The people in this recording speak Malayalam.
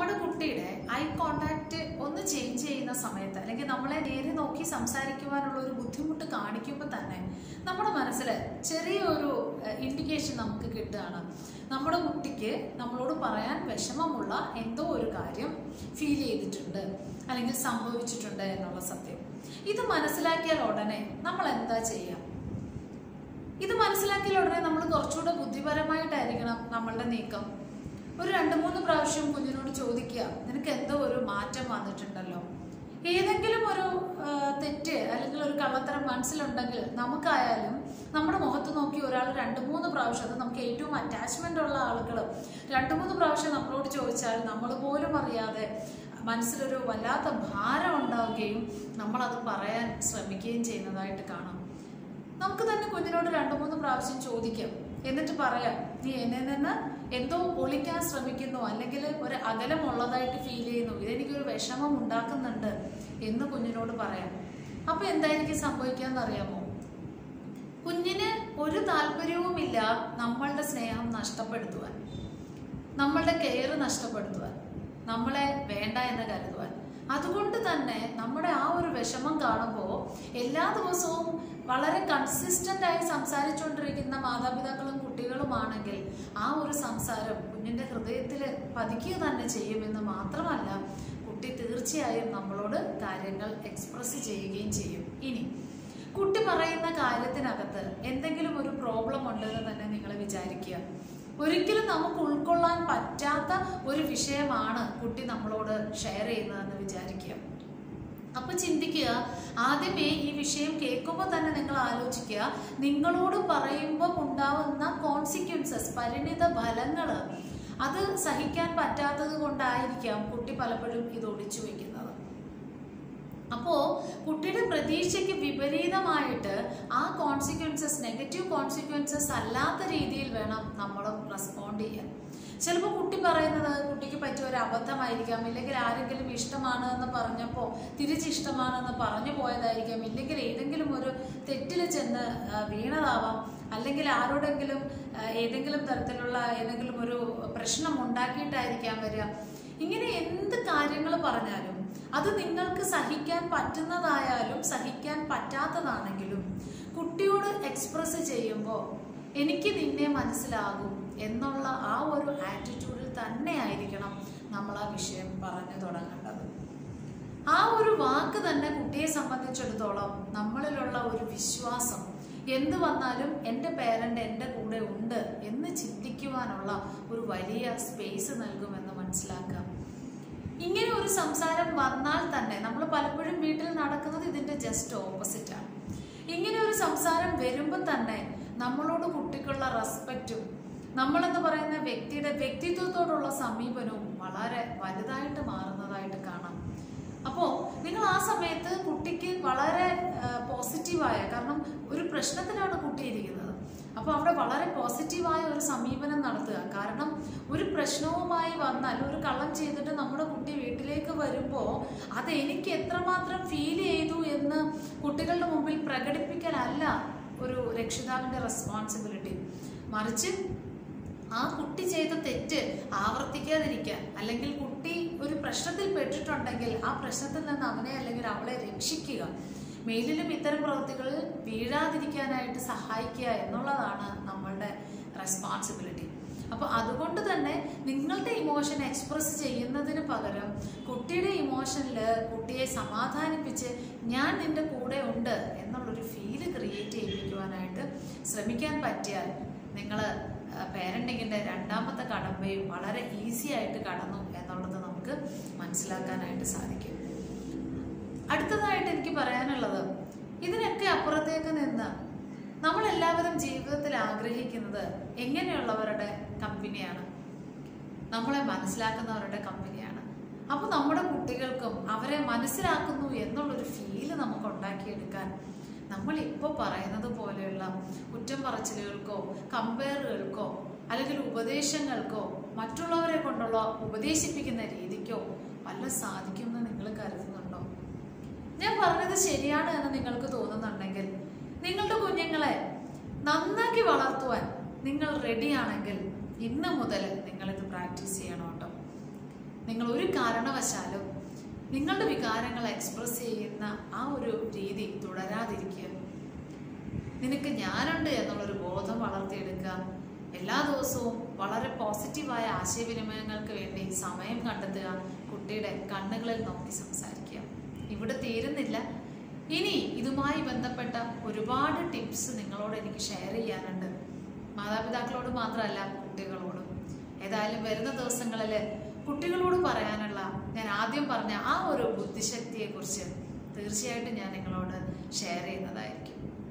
നമ്മുടെ കുട്ടിയുടെ ഐ കോണ്ടാക്ട് ഒന്ന് ചേഞ്ച് ചെയ്യുന്ന സമയത്ത് അല്ലെങ്കിൽ നമ്മളെ നേരെ നോക്കി സംസാരിക്കുവാനുള്ള ഒരു ബുദ്ധിമുട്ട് കാണിക്കുമ്പോൾ തന്നെ നമ്മുടെ മനസ്സിൽ ചെറിയൊരു ഇൻഡിക്കേഷൻ നമുക്ക് കിട്ടുകയാണ് നമ്മുടെ കുട്ടിക്ക് നമ്മളോട് പറയാൻ വിഷമമുള്ള എന്തോ ഒരു കാര്യം ഫീൽ ചെയ്തിട്ടുണ്ട് അല്ലെങ്കിൽ സംഭവിച്ചിട്ടുണ്ട് എന്നുള്ള സത്യം ഇത് മനസ്സിലാക്കിയാൽ ഉടനെ നമ്മൾ എന്താ ചെയ്യുക ഇത് മനസ്സിലാക്കിയാൽ ഉടനെ നമ്മൾ കുറച്ചുകൂടെ ബുദ്ധിപരമായിട്ടായിരിക്കണം നമ്മളുടെ നീക്കം ഒരു രണ്ട് മൂന്ന് പ്രാവശ്യം കുഞ്ഞിനോട് ചോദിക്കുക നിനക്ക് എന്തോ ഒരു മാറ്റം വന്നിട്ടുണ്ടല്ലോ ഏതെങ്കിലും ഒരു ആ, തെറ്റ് അല്ലെങ്കിൽ ഒരു കള്ളത്തരം മനസ്സിലുണ്ടെങ്കിൽ നമുക്കായാലും നമ്മുടെ മുഖത്ത് നോക്കി ഒരാൾ രണ്ട് മൂന്ന് പ്രാവശ്യം അത് നമുക്ക് ഏറ്റവും അറ്റാച്ച്മെന്റ് ഉള്ള ആളുകൾ രണ്ട് മൂന്ന് പ്രാവശ്യം നമ്മളോട് ചോദിച്ചാൽ നമ്മൾ പോലും അറിയാതെ മനസ്സിലൊരു വല്ലാത്ത ഭാരം ഉണ്ടാവുകയും നമ്മളത് പറയാൻ ശ്രമിക്കുകയും ചെയ്യുന്നതായിട്ട് കാണാം നമുക്ക് തന്നെ കുഞ്ഞിനോട് രണ്ടു മൂന്ന് പ്രാവശ്യം ചോദിക്കാം എന്നിട്ട് പറയാം നീ എന്നെ നിന്ന് എന്തോ ഒളിക്കാൻ ശ്രമിക്കുന്നു അല്ലെങ്കിൽ ഒരു അകലമുള്ളതായിട്ട് ഫീൽ ചെയ്യുന്നു ഇതെനിക്കൊരു വിഷമം ഉണ്ടാക്കുന്നുണ്ട് എന്ന് കുഞ്ഞിനോട് പറയാം അപ്പൊ എന്തായിരിക്കും സംഭവിക്കാന്ന് അറിയാമോ കുഞ്ഞിന് ഒരു താല്പര്യവുമില്ല നമ്മളുടെ സ്നേഹം നഷ്ടപ്പെടുത്തുവാൻ നമ്മളുടെ കെയർ നഷ്ടപ്പെടുത്തുവാൻ നമ്മളെ വേണ്ട എന്ന് കരുതുവാൻ അതുകൊണ്ട് തന്നെ നമ്മുടെ ആ ഒരു വിഷമം കാണുമ്പോൾ എല്ലാ ദിവസവും വളരെ കൺസിസ്റ്റന്റ് ആയി സംസാരിച്ചുകൊണ്ടിരിക്കുന്ന മാതാപിതാക്കളും കുട്ടികളുമാണെങ്കിൽ ആ ഒരു സംസാരം കുഞ്ഞിന്റെ ഹൃദയത്തിൽ പതിക്കുക തന്നെ ചെയ്യുമെന്ന് മാത്രമല്ല കുട്ടി തീർച്ചയായും നമ്മളോട് കാര്യങ്ങൾ എക്സ്പ്രസ് ചെയ്യുകയും ചെയ്യും ഇനി കുട്ടി പറയുന്ന കാര്യത്തിനകത്ത് എന്തെങ്കിലും ഒരു പ്രോബ്ലം ഉണ്ടെന്ന് തന്നെ നിങ്ങൾ വിചാരിക്കുക ഒരിക്കലും നമുക്ക് ഉൾക്കൊള്ളാൻ പറ്റാത്ത ഒരു വിഷയമാണ് കുട്ടി നമ്മളോട് ഷെയർ ചെയ്യുന്നതെന്ന് വിചാരിക്കുക അപ്പൊ ചിന്തിക്കുക ആദ്യമേ ഈ വിഷയം കേൾക്കുമ്പോൾ തന്നെ നിങ്ങൾ ആലോചിക്കുക നിങ്ങളോട് പറയുമ്പോൾ ഉണ്ടാവുന്ന കോൺസിക്വൻസസ് പരിണിത ഫലങ്ങൾ അത് സഹിക്കാൻ പറ്റാത്തത് കൊണ്ടായിരിക്കാം കുട്ടി പലപ്പോഴും ഇത് ഒളിച്ചു വെക്കുന്നത് അപ്പോ കുട്ടിയുടെ പ്രതീക്ഷയ്ക്ക് വിപരീതമായിട്ട് ആ കോൺസിക്വൻസസ് നെഗറ്റീവ് കോൺസിക്വൻസസ് അല്ലാത്ത രീതിയിൽ വേണം നമ്മളും റെസ്പോണ്ട് ചെയ്യാൻ ചിലപ്പോൾ കുട്ടി പറയുന്നത് കുട്ടിക്ക് പറ്റിയ ഒരു അബദ്ധമായിരിക്കാം ഇല്ലെങ്കിൽ ആരെങ്കിലും ഇഷ്ടമാണ് എന്ന് പറഞ്ഞപ്പോൾ തിരിച്ചിഷ്ടമാണെന്ന് പറഞ്ഞു പോയതായിരിക്കാം ഇല്ലെങ്കിൽ ഏതെങ്കിലും ഒരു തെറ്റിൽ ചെന്ന് ആ, വീണതാവാം അല്ലെങ്കിൽ ആരോടെങ്കിലും ആ, ഏതെങ്കിലും തരത്തിലുള്ള ഏതെങ്കിലും ഒരു പ്രശ്നം ഉണ്ടാക്കിയിട്ടായിരിക്കാം വരിക ഇങ്ങനെ എന്ത് കാര്യങ്ങൾ പറഞ്ഞാലും അത് നിങ്ങൾക്ക് സഹിക്കാൻ പറ്റുന്നതായാലും സഹിക്കാൻ പറ്റാത്തതാണെങ്കിലും കുട്ടിയോട് എക്സ്പ്രസ് ചെയ്യുമ്പോൾ എനിക്ക് നിന്നെ മനസ്സിലാകും എന്നുള്ള ആ ഒരു ആറ്റിറ്റ്യൂഡിൽ തന്നെ ആയിരിക്കണം നമ്മൾ ആ വിഷയം പറഞ്ഞു തുടങ്ങേണ്ടത് ആ ഒരു വാക്ക് തന്നെ കുട്ടിയെ സംബന്ധിച്ചിടത്തോളം നമ്മളിലുള്ള ഒരു വിശ്വാസം എന്ത് വന്നാലും എൻ്റെ പേരൻ്റ് എൻ്റെ കൂടെ ഉണ്ട് എന്ന് ചിന്തിക്കുവാനുള്ള ഒരു വലിയ സ്പേസ് നൽകുമെന്ന് മനസ്സിലാക്കാം ഇങ്ങനെ ഒരു സംസാരം വന്നാൽ തന്നെ നമ്മൾ പലപ്പോഴും വീട്ടിൽ നടക്കുന്നത് ഇതിന്റെ ജസ്റ്റ് ഓപ്പോസിറ്റ് ആണ് ഇങ്ങനെ ഒരു സംസാരം വരുമ്പോൾ തന്നെ നമ്മളോട് കുട്ടിക്കുള്ള റെസ്പെക്റ്റും നമ്മളെന്ന് പറയുന്ന വ്യക്തിയുടെ വ്യക്തിത്വത്തോടുള്ള സമീപനവും വളരെ വലുതായിട്ട് മാറുന്നതായിട്ട് കാണാം അപ്പോൾ നിങ്ങൾ ആ സമയത്ത് കുട്ടിക്ക് വളരെ പോസിറ്റീവായ കാരണം ഒരു പ്രശ്നത്തിലാണ് കുട്ടി ഇരിക്കുന്നത് അപ്പോൾ അവിടെ വളരെ പോസിറ്റീവായ ഒരു സമീപനം നടത്തുക കാരണം ഒരു പ്രശ്നവുമായി വന്നാൽ ഒരു കള്ളം ചെയ്തിട്ട് നമ്മുടെ കുട്ടി വീട്ടിലേക്ക് വരുമ്പോൾ അത് എനിക്ക് എത്രമാത്രം ഫീൽ ചെയ്തു എന്ന് കുട്ടികളുടെ മുമ്പിൽ പ്രകടിപ്പിക്കലല്ല ഒരു രക്ഷിതാവിൻ്റെ റെസ്പോൺസിബിലിറ്റി മറിച്ച് ആ കുട്ടി ചെയ്ത തെറ്റ് ആവർത്തിക്കാതിരിക്കാൻ അല്ലെങ്കിൽ കുട്ടി ഒരു പ്രശ്നത്തിൽ പെട്ടിട്ടുണ്ടെങ്കിൽ ആ പ്രശ്നത്തിൽ നിന്ന് അവനെ അല്ലെങ്കിൽ അവളെ രക്ഷിക്കുക മേലിലും ഇത്തരം പ്രവൃത്തികളിൽ വീഴാതിരിക്കാനായിട്ട് സഹായിക്കുക എന്നുള്ളതാണ് നമ്മളുടെ റെസ്പോൺസിബിലിറ്റി അപ്പോൾ അതുകൊണ്ട് തന്നെ നിങ്ങളുടെ ഇമോഷൻ എക്സ്പ്രസ് ചെയ്യുന്നതിന് പകരം കുട്ടിയുടെ ഇമോഷനിൽ കുട്ടിയെ സമാധാനിപ്പിച്ച് ഞാൻ നിന്റെ കൂടെ ഉണ്ട് എന്നുള്ളൊരു ഫീല് ക്രിയേറ്റ് ചെയ്യിപ്പിക്കുവാനായിട്ട് ശ്രമിക്കാൻ പറ്റിയാൽ നിങ്ങൾ പേരൻറ്റിങ്ങിൻ്റെ രണ്ടാമത്തെ കടമ്പയും വളരെ ഈസി ആയിട്ട് കടന്നു എന്നുള്ളത് നമുക്ക് മനസ്സിലാക്കാനായിട്ട് സാധിക്കും അടുത്തതായിട്ട് എനിക്ക് പറയാനുള്ളത് ഇതിനൊക്കെ അപ്പുറത്തേക്ക് നിന്ന് നമ്മളെല്ലാവരും ജീവിതത്തിൽ ആഗ്രഹിക്കുന്നത് എങ്ങനെയുള്ളവരുടെ കമ്പനിയാണ് നമ്മളെ മനസ്സിലാക്കുന്നവരുടെ കമ്പനിയാണ് അപ്പോൾ നമ്മുടെ കുട്ടികൾക്കും അവരെ മനസ്സിലാക്കുന്നു എന്നുള്ളൊരു ഫീല് നമുക്ക് ഉണ്ടാക്കിയെടുക്കാൻ നമ്മൾ ഇപ്പോൾ പറയുന്നത് പോലെയുള്ള കുറ്റം പറച്ചിലുകൾക്കോ കമ്പയറുകൾക്കോ അല്ലെങ്കിൽ ഉപദേശങ്ങൾക്കോ മറ്റുള്ളവരെ കൊണ്ടുള്ള ഉപദേശിപ്പിക്കുന്ന രീതിക്കോ വല്ല സാധിക്കുമെന്ന് നിങ്ങൾ കരുതുന്നുണ്ടോ ഞാൻ പറഞ്ഞത് ശരിയാണ് എന്ന് നിങ്ങൾക്ക് തോന്നുന്നുണ്ടെങ്കിൽ നിങ്ങളുടെ കുഞ്ഞുങ്ങളെ നന്നാക്കി വളർത്തുവാൻ നിങ്ങൾ റെഡിയാണെങ്കിൽ ഇന്ന് മുതൽ നിങ്ങളിത് പ്രാക്ടീസ് ചെയ്യണം കേട്ടോ നിങ്ങൾ ഒരു കാരണവശാലും നിങ്ങളുടെ വികാരങ്ങൾ എക്സ്പ്രസ് ചെയ്യുന്ന ആ ഒരു രീതി തുടരാതിരിക്കുക നിനക്ക് ഞാനുണ്ട് എന്നുള്ളൊരു ബോധം വളർത്തിയെടുക്കുക എല്ലാ ദിവസവും വളരെ പോസിറ്റീവായ ആശയവിനിമയങ്ങൾക്ക് വേണ്ടി സമയം കണ്ടെത്തുക കുട്ടിയുടെ കണ്ണുകളിൽ നോക്കി സംസാരിക്കുക ഇവിടെ തീരുന്നില്ല ഇനി ഇതുമായി ബന്ധപ്പെട്ട ഒരുപാട് ടിപ്സ് നിങ്ങളോട് എനിക്ക് ഷെയർ ചെയ്യാനുണ്ട് മാതാപിതാക്കളോട് മാത്രമല്ല കുട്ടികളോടും ഏതായാലും വരുന്ന ദിവസങ്ങളിൽ കുട്ടികളോട് പറയാനുള്ള ഞാൻ ആദ്യം പറഞ്ഞ ആ ഒരു ബുദ്ധിശക്തിയെക്കുറിച്ച് തീർച്ചയായിട്ടും ഞാൻ നിങ്ങളോട് ഷെയർ ചെയ്യുന്നതായിരിക്കും